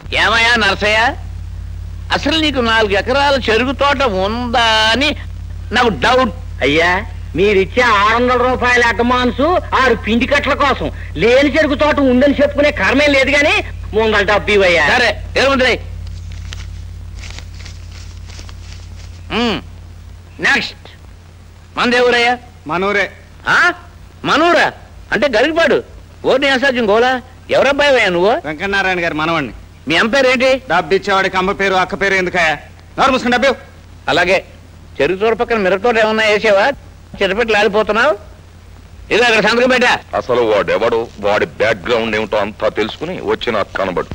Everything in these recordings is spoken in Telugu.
ఏమయ్యా నరసయ్య అసలు నీకు నాలుగు ఎకరాల చెరుకు తోట ఉందా అని నాకు డౌట్ అయ్యా మీరిచ్చే ఆరు వందల రూపాయల అడ్వాన్స్ ఆరు పిండి కట్ల కోసం లేని చెరుకు తోట ఉందని చెప్పుకునే కర్మేం లేదు గాని ముందల డబ్బు ఇవ్వయ్యా సరే ఏముంది నెక్స్ట్ మందేవురయ్యా మనూరే ఆ? మనూరా అంటే గరికపాడు ఓర్ని అసాధ్యం గోలా ఎవరబ్బాయి నువ్వు వెంకటనారాయణ గారి మనవాణ్ణి మీ అంపేరు ఏంటి డబ్బు ఇచ్చేవాడికి అమ్మ పేరు అక్క పేరు ఎందుకయ్యా నోరు మూసుకుని డబ్బు ఇవ్వు. అలాగే చెరుకు తోట పక్కన మిరపతోట ఏమన్నా వేసావా చిరపెట్లు లాలిపోతున్నావు ఇది అక్కడ సంతకం పెట్టా అసలు వాడెవడు వాడి బ్యాక్గ్రౌండ్ ఏమిటో అంతా తెలుసుకుని వచ్చి నాకు కనబడు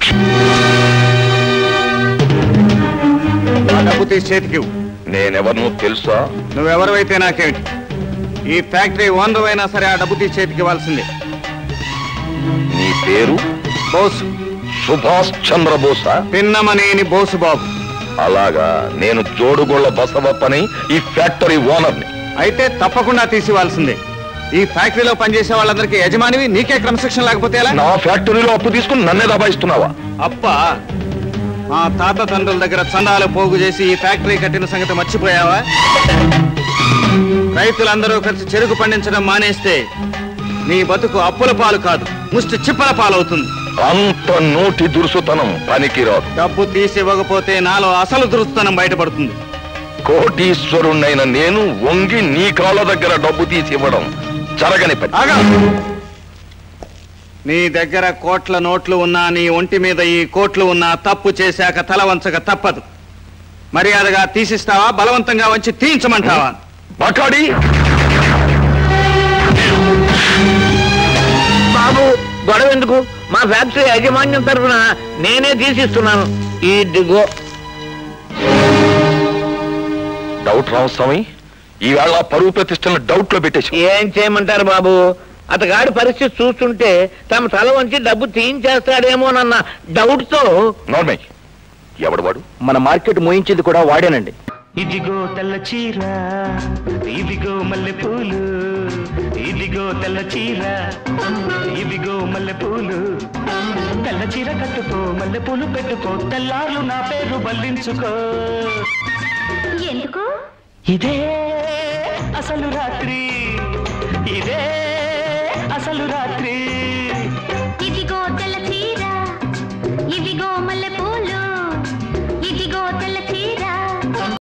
ఆ డబ్బు తీసి చేతికి ఇవ్వు. నేనెవరినో తెలుసా నువ్వెవరివైతే నాకేమిటి ఈ ఫ్యాక్టరీ ఓనర్ అయినా సరే ఆ డబ్బు తీసి చేతికి ఇవ్వాల్సిందే నీ పేరు బోసు సుభాష్ చంద్రబోసా పిన్నమనేని బోసు బాబు అలాగా నేను జోడుగోళ్ల బసవప్పని ఈ ఫ్యాక్టరీ ఓనర్ని అయితే తప్పకుండా తీసి ఇవ్వాల్సిందే ఈ ఫ్యాక్టరీలో పనిచేసే వాళ్ళందరికీ యజమానివి నీకే క్రమశిక్షణ లేకపోతే ఎలా నా ఫ్యాక్టరీలో అప్పు తీసుకుని నన్నే దబాయిస్తున్నావా అప్ప మా తాత తండ్రుల దగ్గర చందాలు పోగు చేసి ఈ ఫ్యాక్టరీ కట్టిన సంగతి మర్చిపోయావా రైతులందరూ కలిసి చెరుకు పండించడం మానేస్తే నీ బతుకు అప్పుల పాలు కాదు ముష్టి చిప్పల పాలవుతుంది అంత నోటి దురుసుతనం పనికిరాదు డబ్బు తీసి ఇవ్వకపోతే నాలో అసలు దురుస్తనం బయటపడుతుంది కోటీశ్వరుణ్ణైన నేను వంగి నీ కాళ్ళ దగ్గర డబ్బు తీసి ఇవ్వడం జరగని పని ఆగా నీ దగ్గర కోట్ల నోట్లు ఉన్నా నీ ఒంటి మీద ఈ కోట్లు ఉన్నా తప్పు చేశాక తల వంచక తప్పదు మర్యాదగా తీసిస్తావా బలవంతంగా వంచి తీయించమంటావా బకాడి బాబు గొడవ ఎందుకు మా ఫ్యాక్టరీ యాజమాన్యం తరఫున నేనే తీసిస్తున్నాను ఇదిగో డౌట్ రామస్వామి ఈవేళ పరువు ప్రతిష్టలను డౌట్ లో పెట్టేసి ఏం చేయమంటారు బాబు అతగాడి పరిస్థితి చూస్తుంటే తమ తల వంచి డబ్బు తీయించేస్తాడేమోనన్న డౌట్ తో నార్మల్ ఎవడు వాడు మన మార్కెట్ మోయించేది కూడా వాడేనండి ఇదిగో తెల్ల చీర ఇదిగో మల్లె పూలు ఇదిగో తెల్ల చీర ఇదిగో మల్లె పూలు తెల్ల చీర కట్టుకో మల్లె పూలు పెట్టుకో తెల్లార్లు నా పేరు బల్లించుకో ఎందుకు ఇదే అసలు రాత్రి